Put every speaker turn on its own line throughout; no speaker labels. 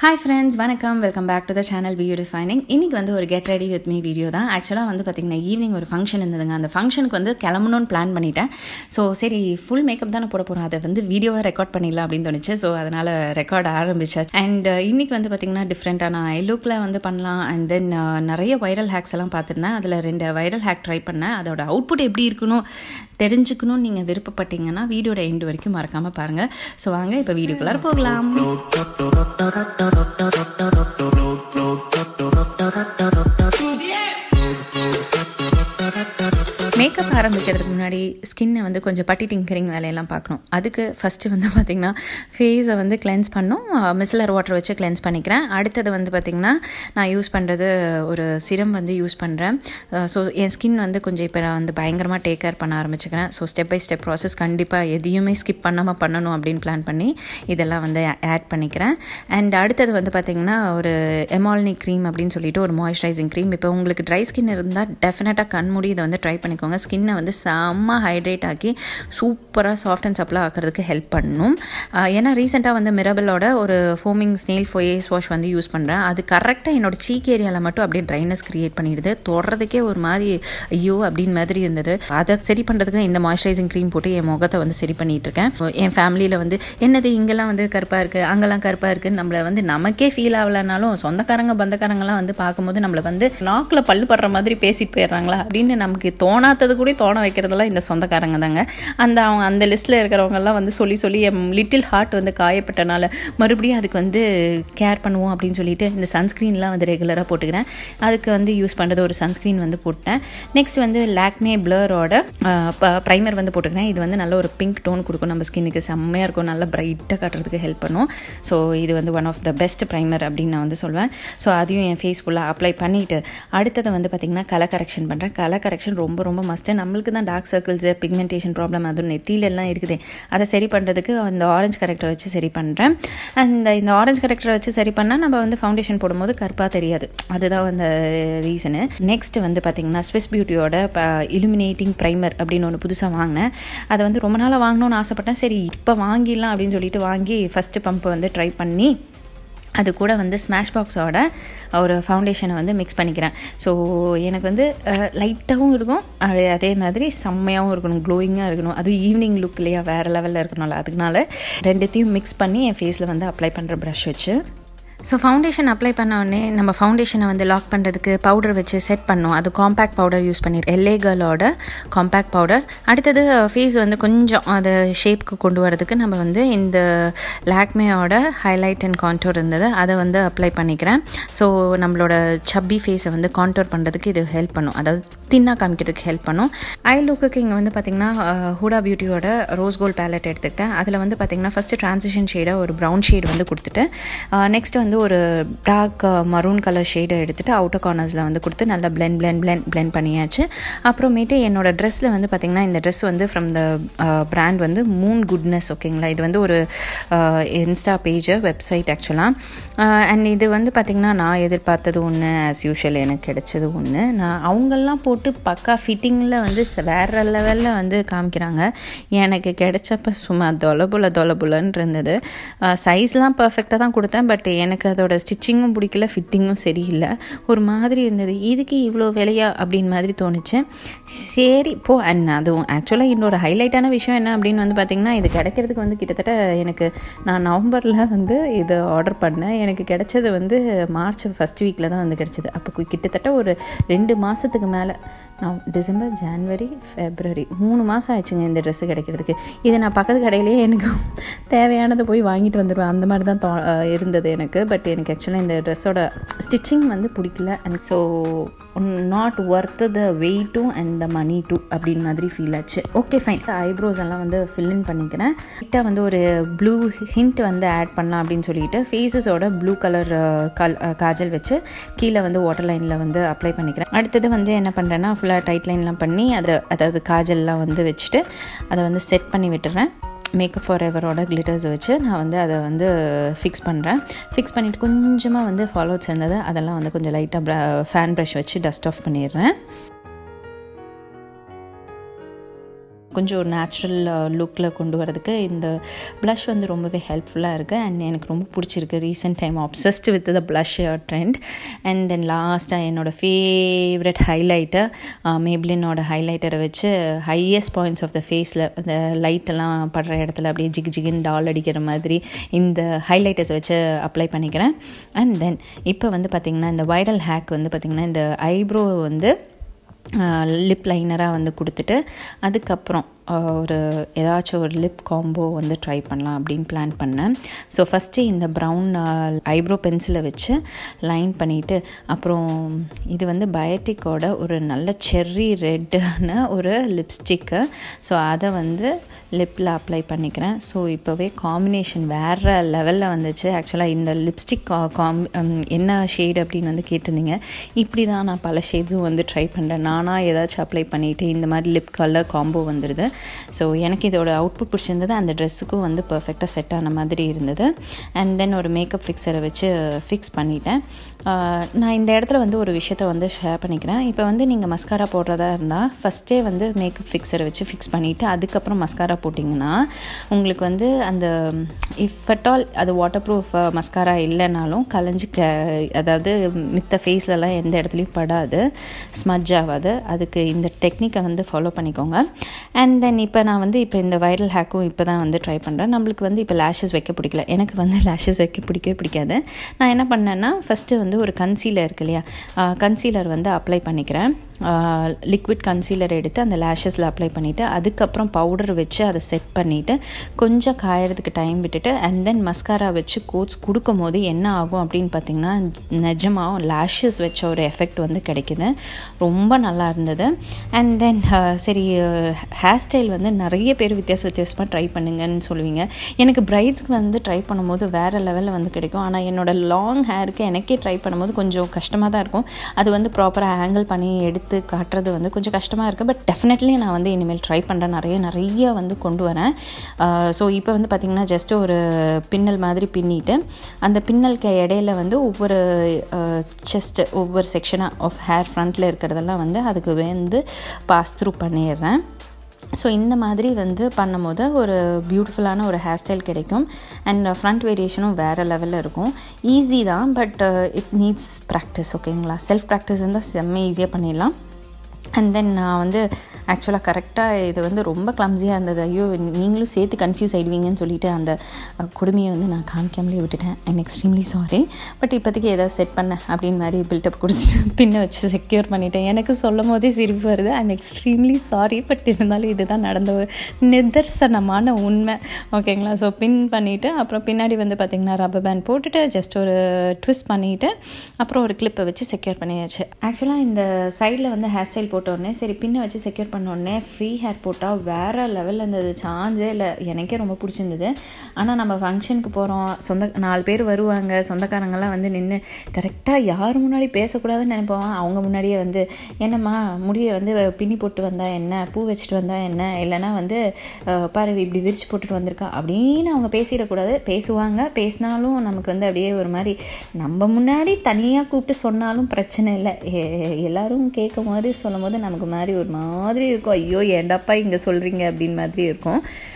hi friends வணக்கம் welcome back to the channel beautifying இன்னைக்கு வந்து ஒரு get ready with me video தான் ஆக்சுவலாக வந்து பார்த்தீங்கன்னா ஈவினிங் ஒரு ஃபங்க்ஷன் இருந்ததுங்க அந்த ஃபங்க்ஷனுக்கு வந்து கிளம்பணும்னு பிளான் பண்ணிட்டேன் ஸோ சரி ஃபுல் மேக்கப் தானே போட போகிறோம் அதை வந்து வீடியோவை ரெக்கார்ட் பண்ணிடலாம் அப்படின்னு தோணுச்சு ஸோ அதனால் ரெக்கார்ட் ஆரம்பிச்சாச்சு அண்ட் இன்னைக்கு வந்து பார்த்தீங்கன்னா டிஃப்ரெண்ட்டான ஐ லுக்கில் வந்து பண்ணலாம் அண்ட் தென் நிறைய வைரல் ஹேக்ஸ் எல்லாம் பார்த்துருந்தேன் அதில் ரெண்டு வைரல் ஹேக் ட்ரை பண்ணேன் அதோட அவுட்புட் எப்படி இருக்கணும் தெரிஞ்சுக்கணும்னு நீங்கள் விருப்பப்பட்டீங்கன்னா வீடியோட எண்டு வரைக்கும் மறக்காமல் பாருங்கள் ஸோ வாங்க இப்போ வீடியோக்குள்ளார போகலாம் மேக்கப் ஆரம்பிக்கிறதுக்கு முன்னாடி ஸ்கின்னை வந்து கொஞ்சம் பட்டி டிங்கரிங் வேலையெல்லாம் பார்க்கணும் அதுக்கு ஃபஸ்ட்டு வந்து பார்த்திங்கன்னா ஃபேஸை வந்து கிளென்ஸ் பண்ணும் மிஸ்லர் வாட்டர் வச்சு கிளென்ஸ் பண்ணிக்கிறேன் அடுத்தது வந்து பார்த்திங்கன்னா நான் யூஸ் பண்ணுறது ஒரு சிரம் வந்து யூஸ் பண்ணுறேன் ஸோ என் ஸ்கின் வந்து கொஞ்சம் இப்போ நான் வந்து பயங்கரமாக டேக் கேர் பண்ண ஆரம்பிச்சுக்கிறேன் so step by step process கண்டிப்பாக எதையுமே ஸ்கிப் பண்ணாமல் பண்ணணும் அப்படின்னு பிளான் பண்ணி இதெல்லாம் வந்து ஆட் பண்ணிக்கிறேன் அண்ட் அடுத்தது வந்து பார்த்திங்கன்னா ஒரு எமால்னி க்ரீம் அப்படின்னு சொல்லிட்டு ஒரு மாய்ஸ்சரைசிங் க்ரீம் இப்போ உங்களுக்கு ட்ரை ஸ்கின் இருந்தால் டெஃபினட்டாக கண்மூடி இதை வந்து ட்ரை பண்ணிக்கோங்க ஸ்கின்னை வந்து செம்ம ஹைட்ரேட் ஆக்கி சூப்பராக சாஃப்ட் அண்ட் சப்ளாக ஆக்கிறதுக்கு ஹெல்ப் பண்ணும் ஏன்னா ரீசெண்டாக வந்து மிரபலோட ஒரு ஃபோமிங் ஸ்னெயில் ஃபேஸ் வாஷ் வந்து யூஸ் பண்ணுறேன் அது கரெக்டாக என்னோட சீக் ஏரியாவில் மட்டும் அப்படியே ட்ரைனஸ் க்ரியேட் பண்ணிடுது தொடறதுக்கே ஒரு மாதிரி ஐயோ அப்படின்னு மாதிரி இருந்தது அதை சரி பண்ணுறதுக்கு இந்த மாய்ஸ்சரைசிங் க்ரீம் போட்டு என் முகத்தை வந்து சரி பண்ணிட்டு இருக்கேன் என் ஃபேமிலியில் வந்து என்னது இங்கெல்லாம் வந்து கருப்பாக இருக்குது அங்கெல்லாம் கருப்பாக இருக்குன்னு நம்மளை வந்து நமக்கே ஃபீல் ஆகலைனாலும் சொந்தக்காரங்க பந்தக்காரங்கலாம் வந்து பார்க்கும்போது நம்மளை வந்து நாக்கில் பல்லு படுற மாதிரி பேசிட்டு போயிடுறாங்களா அப்படின்னு நமக்கு தோணாத்தது கூட தோண வைக்கிறதெல்லாம் இந்த சொந்தக்காரங்க தாங்க அந்த அவங்க அந்த லிஸ்ட்டில் இருக்கிறவங்கெல்லாம் வந்து சொல்லி சொல்லி என் லிட்டில் ஹார்ட் வந்து காயப்பட்டனால மறுபடியும் அதுக்கு வந்து கேர் பண்ணுவோம் அப்படின்னு சொல்லிட்டு இந்த சன்ஸ்க்ரீன்லாம் வந்து ரெகுலராக போட்டுக்கிறேன் அதுக்கு வந்து யூஸ் பண்ணுறது ஒரு சன்ஸ்க்ரீன் வந்து போட்டேன் நெக்ஸ்ட் வந்து லாக்மே பிளரோட ப்ரைமர் வந்து போட்டுக்கிறேன் இது வந்து நல்ல ஒரு பிங்க் டோன் கொடுக்கும் நம்ம ஸ்கின்னுக்கு செம்மையாக இருக்கும் நல்லா பிரைட்டாக காட்டுறதுக்கு ஹெல்ப் பண்ணும் ஸோ இது வந்து one of the best primer அப்படின்னு நான் வந்து சொல்வேன் ஸோ அதையும் என் ஃபேஸ் ஃபுல்லாக அப்ளை பண்ணிவிட்டு அடுத்தது வந்து பார்த்திங்கன்னா கலர் கரெக்ஷன் பண்ணுறேன் கலர் கரெக்ஷன் ரொம்ப ரொம்ப மஸ்ட்டு நம்மளுக்கு தான் டார்க் சர்க்கிள்ஸு பிக்மெண்டேஷன் ப்ராப்ளம் அதுவும் நெத்திலெல்லாம் இருக்குது அதை சரி பண்ணுறதுக்கு அந்த ஆரஞ்சு கரெக்டரை வச்சு சரி பண்ணுறேன் அந்த இந்த ஆரஞ்சு கரெக்டரை வச்சு சரி பண்ணால் நம்ம வந்து ஃபவுண்டேஷன் போடும்போது கருப்பாக தெரியாது அதுதான் அந்த ரீசனு நெக்ஸ்ட் வந்து பார்த்திங்கன்னா ஸ்விஸ் பியூட்டியோட இலுமினேட்டிங் ப்ரைமர் அப்படின்னு ஒன்று புதுசாக வாங்கினேன் அதை வந்து ரொம்ப நாளாக வாங்கணும்னு ஆசைப்பட்டேன் சரி இப்போ வாங்கிடலாம் அப்படின்னு சொல்லிட்டு வாங்கி ஃபஸ்ட்டு பம்பை வந்து ட்ரை பண்ணி அது கூட வந்து ஸ்மாஷ் பாக்ஸோட ஒரு ஃபவுண்டேஷனை வந்து மிக்ஸ் பண்ணிக்கிறேன் ஸோ எனக்கு வந்து லைட்டாகவும் இருக்கும் அதே மாதிரி செம்மையாகவும் இருக்கணும் க்ளோயிங்காக இருக்கணும் அதுவும் ஈவினிங் லுக் இல்லையா வேறு லெவலில் இருக்கணும்ல அதுக்குனால ரெண்டுத்தையும் மிக்ஸ் பண்ணி என் ஃபேஸில் வந்து அப்ளை பண்ணுற ப்ரஷ் வச்சு ஸோ ஃபவுண்டேஷன் அப்ளை பண்ண உடனே நம்ம ஃபவுண்டேஷனை வந்து லாக் பண்ணுறதுக்கு பவுடர் வச்சு செட் பண்ணோம் அது காம்பேக்ட் பவுடர் யூஸ் பண்ணிடுறேன் எல்ஏ கேர்ளோட காம்பேக்ட் பவுடர் அடுத்தது ஃபேஸ் வந்து கொஞ்சம் அதை ஷேப்க்கு கொண்டு வரதுக்கு நம்ம வந்து இந்த லாக்மேயோட ஹைலைட் அண்ட் கான்டோர் இருந்தது அதை வந்து அப்ளை பண்ணிக்கிறேன் ஸோ நம்மளோட சப்பி ஃபேஸை வந்து கான்டோர் பண்ணுறதுக்கு இது ஹெல்ப் பண்ணும் அதாவது தின்னாக காமிக்கிறதுக்கு ஹெல்ப் பண்ணும் ஐ லுக்குக்கு இங்கே வந்து பார்த்திங்கன்னா ஹூடா பியூட்டியோட ரோஸ் கோல்ட் பேலட் எடுத்துக்கிட்டேன் அதில் வந்து பார்த்திங்கன்னா ஃபஸ்ட்டு ட்ரான்சிஷன் ஷேடாக ஒரு ப்ரௌன் ஷேட் வந்து கொடுத்துட்டு நெக்ஸ்ட் வந்து ஒரு டார்க் மரூன் கலர் ஷேடை எடுத்துகிட்டு அவுட்டர் கார்னர்ஸில் வந்து கொடுத்து நல்லா பிளெண்ட் பிளெண்ட் பிளெண்ட் பிளெண்ட் பண்ணியாச்சு அப்புறமேட்டு என்னோடய ட்ரெஸ்ஸில் வந்து பார்த்திங்கன்னா இந்த ட்ரெஸ் வந்து ஃப்ரம் த பிராண்ட் வந்து மூன் குட்னஸ் ஓகேங்களா இது வந்து ஒரு இன்ஸ்டா பேஜ் வெப்சைட் ஆக்சுவலாக அண்ட் இது வந்து பார்த்திங்கன்னா நான் எதிர்பார்த்தது ஒன்று ஆஸ் யூஷுவல் எனக்கு கிடைச்சது ஒன்று நான் அவங்கெல்லாம் போட்டு பக்கா ஃபிட்டிங்கில் வந்து வேறு லெவலில் வந்து காமிக்கிறாங்க எனக்கு கிடைச்சப்ப சும்மா தொலபுல தொலபுலன்னு இருந்தது சைஸ்லாம் பர்ஃபெக்டாக தான் கொடுத்தேன் பட் எனக்கு அதோட ஸ்டிச்சிங்கும் பிடிக்கல ஃபிட்டிங்கும் சரியில்லை ஒரு மாதிரி இருந்தது இதுக்கு இவ்வளோ விலையா அப்படின்னு மாதிரி தோணுச்சு சரி போ அண்ட் அதுவும் ஆக்சுவலாக இன்னொரு ஹைலைட்டான விஷயம் என்ன அப்படின்னு வந்து பார்த்திங்கன்னா இது கிடைக்கிறதுக்கு வந்து கிட்டத்தட்ட எனக்கு நான் நவம்பரில் வந்து இது ஆர்டர் பண்ணேன் எனக்கு கிடைச்சது வந்து மார்ச் ஃபஸ்ட் வீக்கில் தான் வந்து கிடச்சிது அப்போ கிட்டத்தட்ட ஒரு ரெண்டு மாதத்துக்கு மேலே நான் டிசம்பர் ஜான்வரி ஃபெப்ரவரி மூணு மாதம் ஆயிடுச்சுங்க இந்த ட்ரெஸ்ஸு கிடைக்கிறதுக்கு இதை நான் பக்கத்து கடையிலேயே எனக்கு தேவையானதை போய் வாங்கிட்டு வந்துடுவேன் அந்த மாதிரி தான் தோ இருந்தது எனக்கு பட் எனக்கு ஆக்சுவலாக இந்த ட்ரெஸ்ஸோட ஸ்டிச்சிங் வந்து பிடிக்கல and so not worth the வெயிட்டும் அண்ட் த மணி டூ அப்படின்னு மாதிரி ஃபீல் ஆச்சு ஓகே ஃபைன் ஐப்ரோஸ் எல்லாம் வந்து ஃபில்லின் பண்ணிக்கிறேன் லைட்டாக வந்து ஒரு ப்ளூ ஹிண்ட் வந்து ஆட் பண்ணலாம் அப்படின்னு சொல்லிட்டு ஃபேஸஸோட ப்ளூ கலர் கல் காஜல் வச்சு கீழே வந்து வாட்டர் லைனில் வந்து அப்ளை பண்ணிக்கிறேன் அடுத்தது வந்து என்ன பண்ணுறேன்னா ஃபுல்லாக டைட் லைன்லாம் பண்ணி அதை அதாவது காஜல்லாம் வந்து வச்சுட்டு அதை வந்து செட் பண்ணி விட்டுறேன் மேக்கப் ஃபார் எவரோட கிளிட்டர்ஸ் வச்சு நான் வந்து அதை வந்து ஃபிக்ஸ் பண்ணுறேன் ஃபிக்ஸ் பண்ணிவிட்டு கொஞ்சமாக வந்து ஃபாலோட்ஸ் இருந்தது அதெல்லாம் வந்து கொஞ்சம் லைட்டாக ஃபேன் ப்ரஷ் வச்சு டஸ்ட் ஆஃப் பண்ணிடுறேன் கொஞ்சம் ஒரு நேச்சுரல் லுக்கில் கொண்டு வரதுக்கு இந்த ப்ளஷ் வந்து ரொம்பவே ஹெல்ப்ஃபுல்லாக இருக்குது அண்ட் எனக்கு ரொம்ப பிடிச்சிருக்கு recent time obsessed with the blush trend and then லாஸ்ட்டாக என்னோடய ஃபேவரட் ஹைலைட்டர் மேப்ளினோட ஹைலைட்டரை வச்சு ஹையஸ்ட் பாயிண்ட்ஸ் ஆஃப் த ஃபேஸில் அந்த லைட்டெல்லாம் படுற இடத்துல அப்படியே ஜிக் ஜிகின்னு டால் அடிக்கிற மாதிரி இந்த ஹைலைட்டர்ஸ் வச்சு அப்ளை பண்ணிக்கிறேன் அண்ட் தென் இப்போ வந்து பார்த்திங்கன்னா இந்த வைரல் ஹேக் வந்து பார்த்திங்கன்னா இந்த ஐப்ரோ வந்து லிப் லைனராக வந்து கொடுத்துட்டு அதுக்கப்புறம் ஒரு ஏதாச்சும் ஒரு லிப் காம்போ வந்து ட்ரை பண்ணலாம் அப்படின்னு பிளான் பண்ணேன் ஸோ ஃபஸ்ட்டு இந்த ப்ரௌன் ஐப்ரோ பென்சிலை வச்சு லைன் பண்ணிவிட்டு அப்புறம் இது வந்து பயோட்டிக்கோட ஒரு நல்ல செர்ரி ரெட்டான ஒரு லிப்ஸ்டிக்கு ஸோ அதை வந்து லிப்பில் அப்ளை பண்ணிக்கிறேன் ஸோ இப்போவே காம்பினேஷன் வேறு லெவலில் வந்துச்சு ஆக்சுவலாக இந்த லிப்ஸ்டிக் காம் என்ன ஷேடு அப்படின்னு வந்து கேட்டிருந்தீங்க இப்படி தான் நான் பல ஷேட்ஸும் வந்து ட்ரை பண்ணுறேன் நானாக ஏதாச்சும் அப்ளை பண்ணிவிட்டு இந்த மாதிரி லிப் கலர் காம்போ வந்துடுது ஸோ எனக்கு இதோட அவுட்புட் பிடிச்சிருந்தது அந்த ட்ரெஸ்ஸுக்கும் வந்து பர்ஃபெக்டாக செட் ஆன மாதிரி இருந்தது அண்ட் தென் ஒரு மேக்கப் ஃபிக்ஸரை வச்சு ஃபிக்ஸ் பண்ணிட்டேன் நான் இந்த இடத்துல வந்து ஒரு விஷயத்த வந்து ஷேர் பண்ணிக்கிறேன் இப்போ வந்து நீங்கள் மஸ்காரா போடுறதா இருந்தால் ஃபஸ்ட்டே வந்து மேக்கப் ஃபிக்ஸரை வச்சு ஃபிக்ஸ் பண்ணிவிட்டு அதுக்கப்புறம் மஸ்காரா போட்டிங்கன்னா உங்களுக்கு வந்து அந்த இஃப் அட் ஆல் அது வாட்டர் ப்ரூஃப் மஸ்காரா இல்லைனாலும் கலைஞ்சு க அதாவது மித்த ஃபேஸ்லலாம் எந்த இடத்துலையும் படாது ஸ்மஜ் ஆகாது அதுக்கு இந்த டெக்னிக்கை வந்து ஃபாலோ பண்ணிக்கோங்க அண்ட் தென் இப்போ நான் வந்து இப்போ இந்த வைரல் ஹேக்கும் இப்போ தான் வந்து ட்ரை பண்ணுறேன் நம்மளுக்கு வந்து இப்போ லேஷஸ் வைக்க பிடிக்கல எனக்கு வந்து லேஷஸ் வைக்க பிடிக்கவே பிடிக்காது நான் என்ன பண்ணேன்னா ஃபஸ்ட்டு வந்து ஒரு கன்சீலர் இருக்கு இல்லையா கன்சீலர் வந்து அப்ளை பண்ணிக்கிறேன் லிக்விட் கன்சீலர் எடுத்து அந்த லேஷஸில் அப்ளை பண்ணிவிட்டு அதுக்கப்புறம் பவுடர் வச்சு அதை செட் பண்ணிவிட்டு கொஞ்சம் காயறதுக்கு டைம் விட்டுட்டு அண்ட் தென் மஸ்காரா வச்சு கோட்ஸ் கொடுக்கும் போது என்ன ஆகும் அப்படின்னு பார்த்தீங்கன்னா நிஜமாக லேஷஸ் வச்ச ஒரு எஃபெக்ட் வந்து கிடைக்குது ரொம்ப நல்லா இருந்தது அண்ட் தென் சரி ஹேர் ஸ்டைல் வந்து நிறைய பேர் வித்தியாச வித்தியாசமாக ட்ரை பண்ணுங்கன்னு சொல்லுவீங்க எனக்கு பிரைட்ஸ்க்கு வந்து ட்ரை பண்ணும்போது வேறு லெவலில் வந்து கிடைக்கும் ஆனால் என்னோடய லாங் ஹேருக்கு எனக்கே ட்ரை பண்ணும்போது கொஞ்சம் கஷ்டமாக தான் இருக்கும் அது வந்து ப்ராப்பராக ஆங்கிள் பண்ணி எடுத்து காட்டுறது வந்து கொஞ்சம் கஷ்டமாக இருக்குது பட் டெஃபினெட்லி நான் வந்து இனிமேல் ட்ரை பண்ணுறேன் நிறைய நிறைய வந்து கொண்டு வரேன் ஸோ இப்போ வந்து பார்த்திங்கன்னா ஜஸ்ட் ஒரு பின்னல் மாதிரி பின்னிட்டு அந்த பின்னலுக்கு இடையில வந்து ஒவ்வொரு செஸ்ட்டு ஒவ்வொரு செக்ஷனாக ஆஃப் ஹேர் ஃப்ரண்ட்டில் இருக்கிறதெல்லாம் வந்து அதுக்கு வந்து பாஸ் த்ரூ பண்ணிடுறேன் ஸோ இந்த மாதிரி வந்து பண்ணும்போது ஒரு பியூட்டிஃபுல்லான ஒரு ஹேர் ஸ்டைல் கிடைக்கும் அண்ட் ஃப்ரண்ட் வேரியேஷனும் வேறு லெவலில் இருக்கும் ஈஸி தான் பட் இட் நீட்ஸ் ப்ராக்டிஸ் ஓகேங்களா செல்ஃப் ப்ராக்டிஸ் இருந்தால் செம்ம ஈஸியாக பண்ணிடலாம் அண்ட் தென் நான் வந்து ஆக்சுவலாக கரெக்டாக இது வந்து ரொம்ப கிளம்ஸியாக இருந்தது ஐயோ நீங்களும் சேர்த்து கன்ஃபியூஸ் ஆகிடுவீங்கன்னு சொல்லிட்டு அந்த கொடுமையை வந்து நான் காமிக்காமலே விட்டுட்டேன் ஐம் எக்ஸ்ட்ரீம்லி சாரி பட் இப்போதைக்கு ஏதாவது செட் பண்ணேன் அப்படின்னு மாதிரி பில்டப் கொடுத்துட்டு பின்ன வச்சு செக்யூர் பண்ணிட்டேன் எனக்கு சொல்லும் போதே சிரிப்பு வருது ஐம் எக்ஸ்ட்ரீம்லி சாரி பட் இருந்தாலும் இதுதான் நடந்த ஒரு நிதர்சனமான உண்மை ஓகேங்களா ஸோ பின் பண்ணிவிட்டு அப்புறம் பின்னாடி வந்து பார்த்திங்கன்னா ரப்பர் பேண்ட் போட்டுட்டு ஜஸ்ட் ஒரு ட்விஸ்ட் பண்ணிவிட்டு அப்புறம் ஒரு கிளிப்பை வச்சு செக்யூர் பண்ணியாச்சு ஆக்சுவலாக இந்த சைடில் வந்து ஹேர் ஸ்டைல் போட்டோடனே சரி பின்னை வச்சு செக்யூர் பண்ணோடனே ஃப்ரீ ஹேர் போட்டால் வேறு லெவலில் இருந்தது சான்ஸே இல்லை எனக்கே ரொம்ப பிடிச்சிருந்தது ஆனால் நம்ம ஃபங்க்ஷனுக்கு போகிறோம் சொந்த நாலு பேர் வருவாங்க சொந்தக்காரங்கெல்லாம் வந்து நின்று கரெக்டாக யார் முன்னாடி பேசக்கூடாதுன்னு நினைப்போம் அவங்க முன்னாடியே வந்து என்னம்மா முடியை வந்து பின்னி போட்டு வந்தால் என்ன பூ வச்சுட்டு வந்தால் என்ன இல்லைனா வந்து பாரு இப்படி விரிச்சு போட்டுட்டு வந்திருக்கா அப்படின்னு அவங்க பேசிடக்கூடாது பேசுவாங்க பேசினாலும் நமக்கு வந்து அப்படியே ஒரு மாதிரி நம்ம முன்னாடி தனியாக கூப்பிட்டு சொன்னாலும் பிரச்சனை இல்லை எல்லோரும் கேட்கும் போது சொல்லும் போது நமக்கு மாதிரி ஒரு மாதிரி இருக்கும் ஐயோ ஏண்டாப்பா இங்கே சொல்கிறீங்க அப்படின்னு மாதிரி இருக்கும்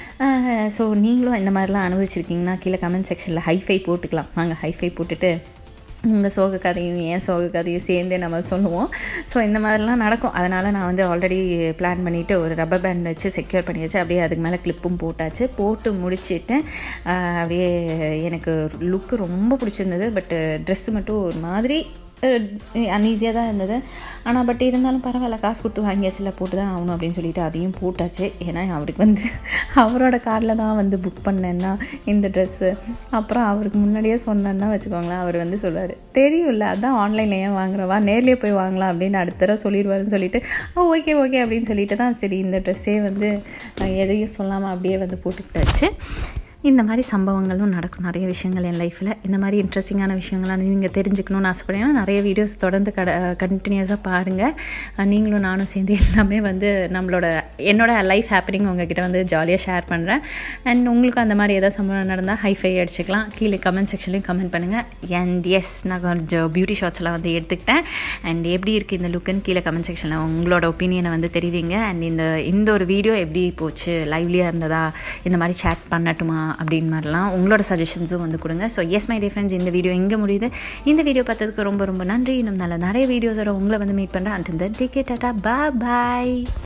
ஸோ நீங்களும் இந்த மாதிரிலாம் அனுபவிச்சிருக்கீங்கன்னா கீழே கமெண்ட் செக்ஷனில் ஹைஃபை போட்டுக்கலாம் வாங்க ஹைஃபை போட்டுட்டு உங்கள் சோக கதையும் ஏன் சோக கதையும் சேர்ந்தே நம்ம சொல்லுவோம் ஸோ இந்த மாதிரிலாம் நடக்கும் அதனால் நான் வந்து ஆல்ரெடி பிளான் பண்ணிவிட்டு ஒரு ரப்பர் பேண்ட் வச்சு செக்யூர் பண்ணி வச்சு அப்படியே அதுக்கு மேலே கிளிப்பும் போட்டாச்சு போட்டு முடிச்சுட்டு அப்படியே எனக்கு லுக்கு ரொம்ப பிடிச்சிருந்தது பட்டு ட்ரெஸ்ஸு மட்டும் ஒரு மாதிரி அன்ஈஸியாக தான் இருந்தது ஆனால் பட் இருந்தாலும் பரவாயில்ல காசு கொடுத்து வாங்கியாச்சுல போட்டு தான் ஆகணும் அப்படின்னு சொல்லிட்டு அதையும் போட்டாச்சு ஏன்னா அவருக்கு வந்து அவரோட கார்டில் தான் வந்து புக் பண்ணேன்னா இந்த ட்ரெஸ்ஸு அப்புறம் அவருக்கு முன்னாடியே சொன்னேன்னா வச்சுக்கோங்களேன் அவர் வந்து சொல்லுவார் தெரியும்ல அதான் ஆன்லைனில் ஏன் வாங்குறவா நேர்லேயே போய் வாங்கலாம் அப்படின்னு அடுத்த தடவை சொல்லிடுவாருன்னு சொல்லிட்டு ஓ ஓகே ஓகே அப்படின்னு சொல்லிட்டு தான் சரி இந்த ட்ரெஸ்ஸே வந்து எதையும் சொல்லாமல் அப்படியே வந்து போட்டுக்கிட்டாச்சு இந்த மாதிரி சம்பவங்களும் நடக்கும் நிறைய விஷயங்கள் என் லைஃப்பில் இந்த மாதிரி இன்ட்ரெஸ்டிங்கான விஷயங்கள்லாம் நீங்கள் தெரிஞ்சுக்கணும்னு ஆசைப்பட்டீங்கன்னா நிறைய வீடியோஸ் தொடர்ந்து கட கண்டினியூஸாக பாருங்கள் நீங்களும் நானும் சேர்ந்து எல்லாமே வந்து நம்மளோட என்னோட லைஃப் ஹேப்பனிங் உங்ககிட்ட வந்து ஜாலியாக ஷேர் பண்ணுறேன் அண்ட் உங்களுக்கு அந்த மாதிரி ஏதாவது சம்பவம் நடந்தால் ஹைஃபை அடிச்சுக்கலாம் கீழே கமெண்ட் செக்ஷன்லையும் கமெண்ட் பண்ணுங்கள் அண்ட் எஸ் நான் கொஞ்சம் பியூட்டி ஷாட்ஸ்லாம் வந்து எடுத்துக்கிட்டேன் அண்ட் எப்படி இருக்குது இந்த லுக்குன்னு கீழே கமெண்ட் செக்ஷனில் உங்களோட ஒப்பீனியனை வந்து தெரிவிங்க அண்ட் இந்த இந்த ஒரு வீடியோ எப்படி போச்சு லைவ்லியாக இருந்ததா இந்த மாதிரி சேட் பண்ணட்டுமா அப்படின்னு மாதிரிலாம் உங்களோட சஜஷன்ஸும் வந்து கொடுங்க ஸோ எஸ் மை டிஃப்ரெண்ட்ஸ் இந்த வீடியோ எங்கே முடியுது இந்த வீடியோ பார்த்ததுக்கு ரொம்ப ரொம்ப நன்றி இன்னும் நல்ல நிறைய வீடியோஸோட உங்களை வந்து மீட் பண்ணுறேன் அண்ட் டேக் டாட்டா பா பாய்